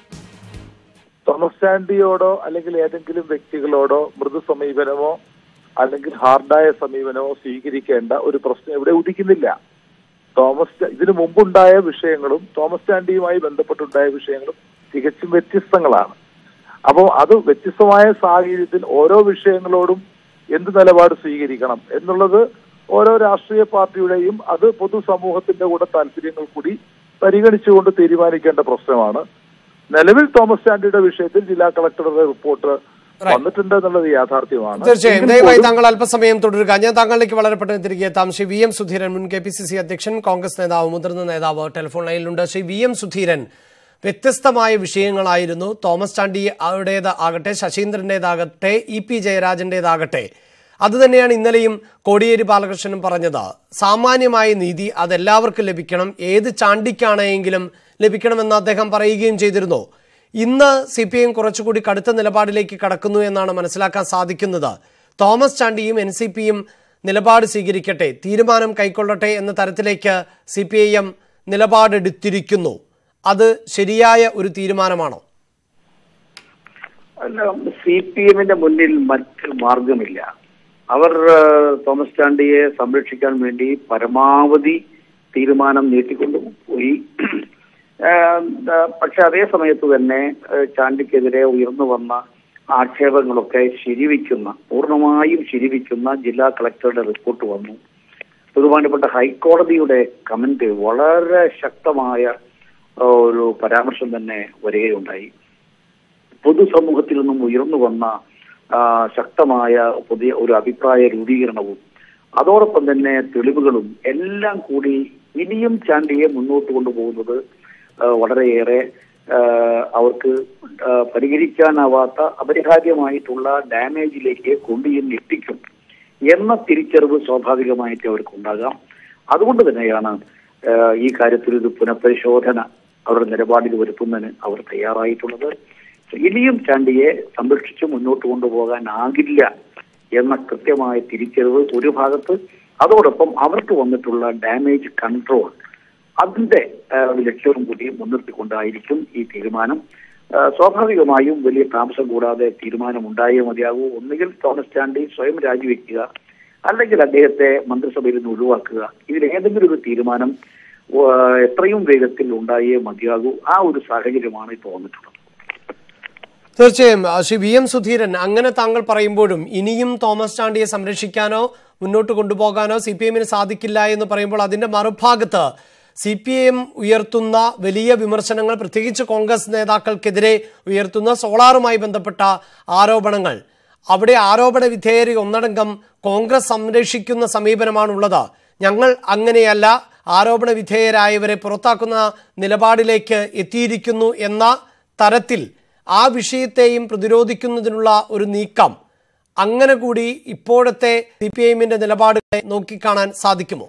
തോമസ് ചാണ്ടിയോടോ അല്ലെങ്കിൽ ഏതെങ്കിലും വ്യക്തികളോടോ മൃദു സമീപനമോ അല്ലെങ്കിൽ ഹാർഡായ സമീപനമോ സ്വീകരിക്കേണ്ട ഒരു പ്രശ്നം ഇവിടെ ഉദിക്കുന്നില്ല തോമസ് ചാ- ഇതിനു മുമ്പുണ്ടായ വിഷയങ്ങളും തോമസ് ചാണ്ടിയുമായി ബന്ധപ്പെട്ടുണ്ടായ വിഷയങ്ങളും തികച്ചും വ്യത്യസ്തങ്ങളാണ് അപ്പോൾ അത് വ്യത്യസ്തമായ സാഹചര്യത്തിൽ ഓരോ വിഷയങ്ങളോടും എന്ത് നിലപാട് സ്വീകരിക്കണം എന്നുള്ളത് ഓരോ രാഷ്ട്രീയ പാർട്ടിയുടെയും അത് പൊതുസമൂഹത്തിന്റെ കൂടെ താല്പര്യങ്ങൾ കൂടി പരിഗണിച്ചുകൊണ്ട് തീരുമാനിക്കേണ്ട പ്രശ്നമാണ് നിലവിൽ തോമസ് ചാണ്ടിയുടെ വിഷയത്തിൽ ജില്ലാ കളക്ടറുടെ റിപ്പോർട്ട് വന്നിട്ടുണ്ട് എന്നുള്ളത് യാഥാർത്ഥ്യമാണ് തീർച്ചയായും എങ്കിൽ ദയവായി പോലും താങ്കൾ അല്പസമയം തുടരുക ഞാൻ താങ്കളിലേക്ക് വളരെ പെട്ടെന്ന് തിരികെ എത്താം ശ്രീ വി എം സുധീരൻ മുൻ കെ പി സി സി അധ്യക്ഷൻ കോൺഗ്രസ് നേതാവ് മുതിർന്ന നേതാവ് ടെലിഫോൺ ലൈനിലുണ്ട് ശ്രീ വി എം സുധീരൻ വ്യത്യസ്തമായ വിഷയങ്ങളായിരുന്നു തോമസ് ചാണ്ടി അവരുടേത് ആകട്ടെ ശശീന്ദ്രന്റേതാകട്ടെ ഇ പി ജയരാജന്റേതാകട്ടെ അതുതന്നെയാണ് ഇന്നലെയും കോടിയേരി ബാലകൃഷ്ണനും പറഞ്ഞത് സാമാന്യമായ നീതി അതെല്ലാവർക്കും ലഭിക്കണം ഏത് ചാണ്ടിക്കാണെങ്കിലും ലഭിക്കണമെന്ന് അദ്ദേഹം പറയുകയും ചെയ്തിരുന്നു ഇന്ന് സി പി ഐ എം കുറച്ചുകൂടി കടുത്ത നിലപാടിലേക്ക് കടക്കുന്നു എന്നാണ് മനസ്സിലാക്കാൻ സാധിക്കുന്നത് തോമസ് ചാണ്ടിയും എൻ സി പിയും നിലപാട് സ്വീകരിക്കട്ടെ തീരുമാനം കൈക്കൊള്ളട്ടെ എന്ന തരത്തിലേക്ക് സി പി ഐ എം നിലപാടെടുത്തിരിക്കുന്നു അത് ശരിയായ ഒരു തീരുമാനമാണോ അല്ല സി പി എമ്മിന്റെ മുന്നിൽ മറ്റ് മാർഗമില്ല അവർ ആ, തോമസ് ചാണ്ടിയെ സംരക്ഷിക്കാൻ വേണ്ടി പരമാവധി തീരുമാനം നീട്ടിക്കൊണ്ടുപോയി ആ, ആ, പക്ഷെ അതേ സമയത്ത് തന്നെ ആ, ചാണ്ടിക്കെതിരെ ഉയർന്നു വന്ന ആക്ഷേപങ്ങളൊക്കെ ശരിവയ്ക്കുന്ന പൂർണ്ണമായും ശരിവയ്ക്കുന്ന ജില്ലാ കളക്ടറുടെ റിപ്പോർട്ട് വന്നു ബഹുമാനപ്പെട്ട ഹൈക്കോടതിയുടെ കമന്റ് വളരെ ശക്തമായ ആ, ഒരു പരാമർശം തന്നെ വരികയുണ്ടായി പൊതുസമൂഹത്തിൽ നിന്നും ഉയർന്നു വന്ന ആ, ശക്തമായ പുതിയ ഒരു അഭിപ്രായ രൂപീകരണവും അതോടൊപ്പം തന്നെ തെളിവുകളും എല്ലാം കൂടി ഇനിയും ചാണ്ടിയെ മുന്നോട്ട് കൊണ്ടുപോകുന്നത് ആ, വളരെയേറെ ആ, അവർക്ക് ആ, പരിഹരിക്കാനാവാത്ത അപരിഹാര്യമായിട്ടുള്ള ഡാമേജിലേക്ക് കൊണ്ടുചെന്ന് എത്തിക്കും എന്ന തിരിച്ചറിവ് സ്വാഭാവികമായിട്ട് അവർക്ക് ഉണ്ടാകാം അതുകൊണ്ട് തന്നെയാണ് ആ, ഈ കാര്യത്തിൽ ഒരു പുനഃപരിശോധന അവരുടെ നിലപാടിൽ വരുത്തുന്നതിന് അവർ തയ്യാറായിട്ടുള്ളത് ഇനിയും ചാണ്ടിയെ സംരക്ഷിച്ച് മുന്നോട്ട് കൊണ്ടുപോകാനാകില്ല എന്ന കൃത്യമായ തിരിച്ചറിവ് ഒരു ഭാഗത്ത് അതോടൊപ്പം അവർക്ക് വന്നിട്ടുള്ള ഡാമേജ് കൺട്രോൾ അതിന്റെ ആ, ലക്ഷ്യവും കൂടി മുൻനിർത്തിക്കൊണ്ടായിരിക്കും ഈ തീരുമാനം ആ, സ്വാഭാവികമായും വലിയ താമസം കൂടാതെ തീരുമാനം ഉണ്ടായേ മതിയാകൂ ഒന്നുകിൽ തോമസ് ചാണ്ടി സ്വയം രാജിവെക്കുക അല്ലെങ്കിൽ അദ്ദേഹത്തെ മന്ത്രിസഭയിൽ നിന്ന് ഒഴിവാക്കുക ഇതിൽ ഏതെങ്കിലും ഒരു തീരുമാനം ആ, എത്രയും വേഗത്തിൽ ഉണ്ടായേ മതിയാകൂ ആ ഒരു സാഹചര്യമാണ് ഇപ്പോൾ വന്നിട്ടുള്ളത് തീർച്ചയായും ആ, ശ്രീ വി എം സുധീരൻ അങ്ങനെ താങ്കൾ പറയുമ്പോഴും ഇനിയും തോമസ് ചാണ്ടിയെ സംരക്ഷിക്കാനോ മുന്നോട്ട് കൊണ്ടുപോകാനോ സി പി എമ്മിന് സാധിക്കില്ല എന്ന് പറയുമ്പോൾ അതിന്റെ മറുഭാഗത്ത് സി പി എം ഉയർത്തുന്ന വലിയ വിമർശനങ്ങൾ പ്രത്യേകിച്ച് കോൺഗ്രസ് നേതാക്കൾക്കെതിരെ ഉയർത്തുന്ന സോളാറുമായി ബന്ധപ്പെട്ട ആരോപണങ്ങൾ അവിടെ ആരോപണ വിധേയരെ ഒന്നടങ്കം കോൺഗ്രസ് സംരക്ഷിക്കുന്ന സമീപനമാണുള്ളത് ഞങ്ങൾ അങ്ങനെയല്ല ആരോപണ വിധേയരായവരെ പുറത്താക്കുന്ന നിലപാടിലേക്ക് എത്തിയിരിക്കുന്നു എന്ന തരത്തിൽ ആ വിഷയത്തെയും പ്രതിരോധിക്കുന്നതിനുള്ള ഒരു നീക്കം അങ്ങനെ കൂടി ഇപ്പോഴത്തെ സി പി ഐഎമ്മിന്റെ നിലപാടുകളെ നോക്കിക്കാണാൻ സാധിക്കുമോ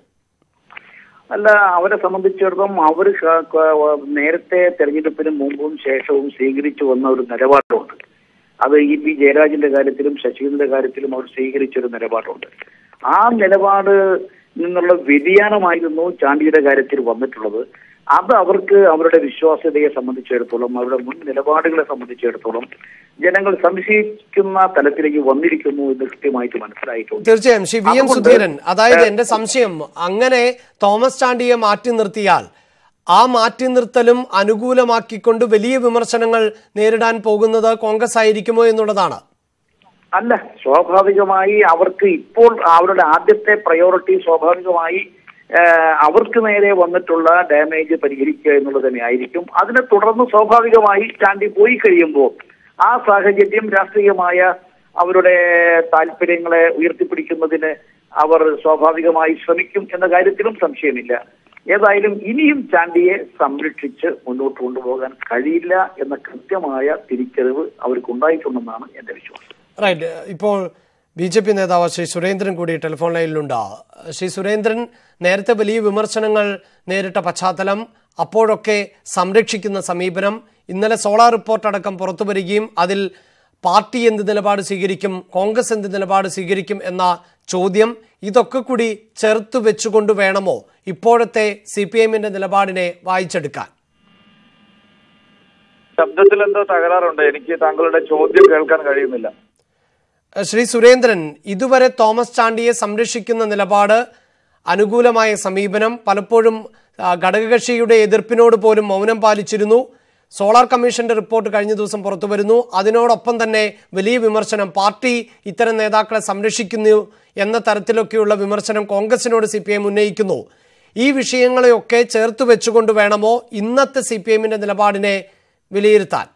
അല്ല അവരെ സംബന്ധിച്ചിടത്തോളം അവർ നേരത്തെ തെരഞ്ഞെടുപ്പിന് മുമ്പും ശേഷവും സ്വീകരിച്ചു വന്ന ഒരു നിലപാടുണ്ട് അത് ഇ പി ജയരാജന്റെ കാര്യത്തിലും ശശീന്ദ്രന്റെ കാര്യത്തിലും അവർ സ്വീകരിച്ച ഒരു നിലപാടുണ്ട് ആ നിലപാട് നിന്നുള്ള വ്യതിയാനമായിരുന്നു ചാണ്ടിയുടെ കാര്യത്തിൽ വന്നിട്ടുള്ളത് അത് അവർക്ക് അവരുടെ വിശ്വാസ്യതയെ സംബന്ധിച്ചിടത്തോളം അവരുടെ മുൻ നിലപാടുകളെ സംബന്ധിച്ചിടത്തോളം ജനങ്ങൾ സംശയിക്കുന്ന തലത്തിലേക്ക് വന്നിരിക്കുന്നു എന്ന് കൃത്യമായിട്ട് മനസ്സിലായിട്ടുണ്ട് തീർച്ചയായും ശ്രീ വി എം അതുകൊണ്ട്, സുധീരൻ അതായത് ഏഹ്, എന്റെ സംശയം അങ്ങനെ തോമസ് ചാണ്ടിയെ മാറ്റി നിർത്തിയാൽ ആ മാറ്റി നിർത്തലും അനുകൂലമാക്കിക്കൊണ്ട് വലിയ വിമർശനങ്ങൾ നേരിടാൻ പോകുന്നത് കോൺഗ്രസ് ആയിരിക്കുമോ എന്നുള്ളതാണ് അല്ല സ്വാഭാവികമായി അവർക്ക് ഇപ്പോൾ അവരുടെ ആദ്യത്തെ പ്രയോറിറ്റി സ്വാഭാവികമായി ആ, അവർക്ക് നേരെ വന്നിട്ടുള്ള ഡാമേജ് പരിഹരിക്കുക എന്നുള്ളത് തന്നെ ആയിരിക്കും അതിനെ തുടർന്ന് സ്വാഭാവികമായി ചാണ്ടി പോയി കഴിയുമ്പോൾ ആ സാഹചര്യം രാഷ്ട്രീയമായ അവരുടെ താല്പര്യങ്ങളെ ഉയർത്തിപ്പിടിക്കുന്നതിന് അവർ സ്വാഭാവികമായി ശ്രമിക്കും എന്ന കാര്യത്തിലും സംശയമില്ല ഏതായാലും ഇനിയും ചാണ്ടിയെ സംരക്ഷിച്ച് മുന്നോട്ട് കൊണ്ടുപോകാൻ കഴിയില്ല എന്ന കൃത്യമായ തിരിച്ചറിവ് അവർക്കുണ്ടായിട്ടുണ്ടെന്നാണ് എന്റെ വിശ്വാസം റൈറ്റ് ഇപ്പോൾ ബി ജെ പി നേതാവ് ശ്രീ സുരേന്ദ്രൻ കൂടി ടെലിഫോൺ ലൈനിലുണ്ട് ശ്രീ സുരേന്ദ്രൻ നേരത്തെ വലിയ വിമർശനങ്ങൾ നേരിട്ട പശ്ചാത്തലം അപ്പോഴൊക്കെ സംരക്ഷിക്കുന്ന സമീപനം ഇന്നലെ സോളാർ റിപ്പോർട്ട് അടക്കം പുറത്തു വരികയും അതിൽ പാർട്ടി എന്ത് നിലപാട് സ്വീകരിക്കും കോൺഗ്രസ് എന്ത് നിലപാട് സ്വീകരിക്കും എന്ന ചോദ്യം ഇതൊക്കെ കൂടി ചേർത്ത് വെച്ചുകൊണ്ട് വേണമോ ഇപ്പോഴത്തെ സി പി എമ്മിന്റെ നിലപാടിനെ വായിച്ചെടുക്കാൻ ശബ്ദത്തിൽ എന്തോ തകരാറുണ്ട് എനിക്ക് താങ്കളുടെ ചോദ്യം കേൾക്കാൻ കഴിയുന്നില്ല ശ്രീ സുരേന്ദ്രൻ ഇതുവരെ തോമസ് ചാണ്ടിയെ സംരക്ഷിക്കുന്ന നിലപാട് അനുകൂലമായ സമീപനം പലപ്പോഴും ആ, ഘടകകക്ഷിയുടെ എതിർപ്പിനോട് പോലും മൗനം പാലിച്ചിരുന്നു സോളാർ കമ്മീഷന്റെ റിപ്പോർട്ട് കഴിഞ്ഞ ദിവസം പുറത്തു വരുന്നു അതിനോടൊപ്പം തന്നെ വലിയ വിമർശനം പാർട്ടി ഇത്തരം നേതാക്കളെ സംരക്ഷിക്കുന്നു എന്ന തരത്തിലൊക്കെയുള്ള വിമർശനം കോൺഗ്രസിനോട് സി പി എം ഉന്നയിക്കുന്നു ഈ വിഷയങ്ങളെയൊക്കെ ചേർത്ത് വെച്ചുകൊണ്ട് വേണമോ ഇന്നത്തെ സി പി എമ്മിന്റെ നിലപാടിനെ വിലയിരുത്താൻ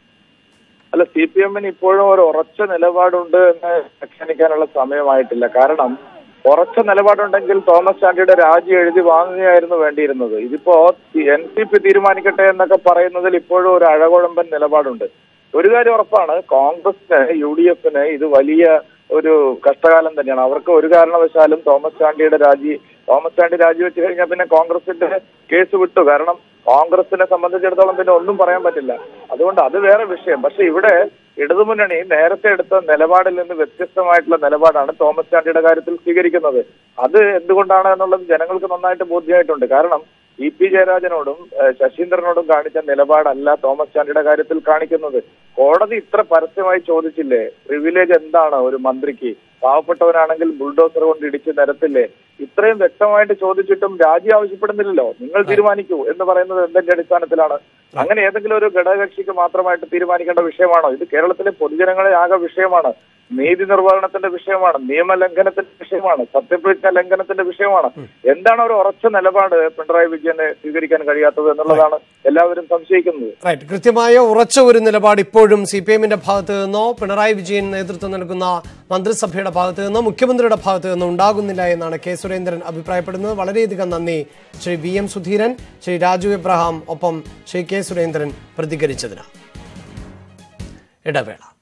അല്ല സി പി എമ്മിന് ഇപ്പോഴും ഒരു ഉറച്ച നിലപാടുണ്ട് എന്ന് വ്യാഖ്യാനിക്കാനുള്ള സമയമായിട്ടില്ല കാരണം ഉറച്ച നിലപാടുണ്ടെങ്കിൽ തോമസ് ചാണ്ടിയുടെ രാജി എഴുതി വാങ്ങുകയായിരുന്നു വേണ്ടിയിരുന്നത് ഇതിപ്പോ എൻ സി പി തീരുമാനിക്കട്ടെ എന്നൊക്കെ പറയുന്നതിൽ ഇപ്പോഴും ഒരു അഴകുഴമ്പൻ നിലപാടുണ്ട് ഒരു കാര്യം ഉറപ്പാണ് കോൺഗ്രസിന് യു ഡി എഫിന് ഇത് വലിയ ഒരു കഷ്ടകാലം തന്നെയാണ് അവർക്ക് ഒരു കാരണവശാലും തോമസ് ചാണ്ടിയുടെ രാജി തോമസ് ചാണ്ടി രാജിവെച്ച് കഴിഞ്ഞാൽ പിന്നെ കോൺഗ്രസിന്റെ കേസ് വിട്ടു കാരണം കോൺഗ്രസിനെ സംബന്ധിച്ചിടത്തോളം പിന്നെ ഒന്നും പറയാൻ പറ്റില്ല അതുകൊണ്ട് അത് വേറെ വിഷയം പക്ഷെ ഇവിടെ ഇടതുമുന്നണി നേരത്തെ എടുത്ത നിലപാടിൽ നിന്ന് വ്യത്യസ്തമായിട്ടുള്ള നിലപാടാണ് തോമസ് ചാണ്ടിയുടെ കാര്യത്തിൽ സ്വീകരിക്കുന്നത് അത് എന്തുകൊണ്ടാണ് എന്നുള്ളത് ജനങ്ങൾക്ക് നന്നായിട്ട് ബോധ്യമായിട്ടുണ്ട് കാരണം ഇ പി ജയരാജനോടും ഏഹ്, ശശീന്ദ്രനോടും കാണിച്ച നിലപാടല്ല തോമസ് ചാണ്ടിയുടെ കാര്യത്തിൽ കാണിക്കുന്നത് കോടതി ഇത്ര പരസ്യമായി ചോദിച്ചില്ലേ പ്രിവിലേജ് എന്താണ് ഒരു മന്ത്രിക്ക് പാവപ്പെട്ടവനാണെങ്കിൽ ബുൾഡോസർ കൊണ്ട് ഇടിച്ച് നിരത്തില്ലേ ഇത്രയും വ്യക്തമായിട്ട് ചോദിച്ചിട്ടും രാജി ആവശ്യപ്പെടുന്നില്ലല്ലോ നിങ്ങൾ തീരുമാനിക്കൂ എന്ന് പറയുന്നത് എന്തിന്റെ അടിസ്ഥാനത്തിലാണ് അങ്ങനെ ഏതെങ്കിലും ഒരു ഘടകകക്ഷിക്ക് മാത്രമായിട്ട് തീരുമാനിക്കേണ്ട വിഷയമാണോ ഇത് കേരളത്തിലെ പൊതുജനങ്ങളെ ആകെ വിഷയമാണ് നീതി നിർവഹണത്തിന്റെ വിഷയമാണ് നിയമലംഘനത്തിന്റെ വിഷയമാണ് സത്യപ്രതിജ്ഞ ലംഘനത്തിന്റെ വിഷയമാണ് എന്താണ് ഒരു ഉറച്ച നിലപാട് പിണറായി വിജയനെ സ്വീകരിക്കാൻ കഴിയാത്തത് എന്നുള്ളതാണ് എല്ലാവരും സംശയിക്കുന്നത് റൈറ്റ് കൃത്യമായ ഉറച്ച ഒരു നിലപാട് ഇപ്പോഴും സി പി എമ്മിന്റെ ഭാഗത്ത് നിന്നോ പിണറായി വിജയൻ നേതൃത്വം നൽകുന്ന മന്ത്രിസഭയുടെ ഭാഗത്ത് നിന്നോ മുഖ്യമന്ത്രിയുടെ ഭാഗത്ത് നിന്നോ ഉണ്ടാകുന്നില്ല എന്നാണ് കെ സുരേന്ദ്രൻ അഭിപ്രായപ്പെടുന്നത് വളരെയധികം നന്ദി ശ്രീ വി എം സുധീരൻ ശ്രീ രാജു എബ്രഹാം ഒപ്പം ശ്രീ കെ സുരേന്ദ്രൻ പ്രതികരിച്ചതിന് ഇടവേള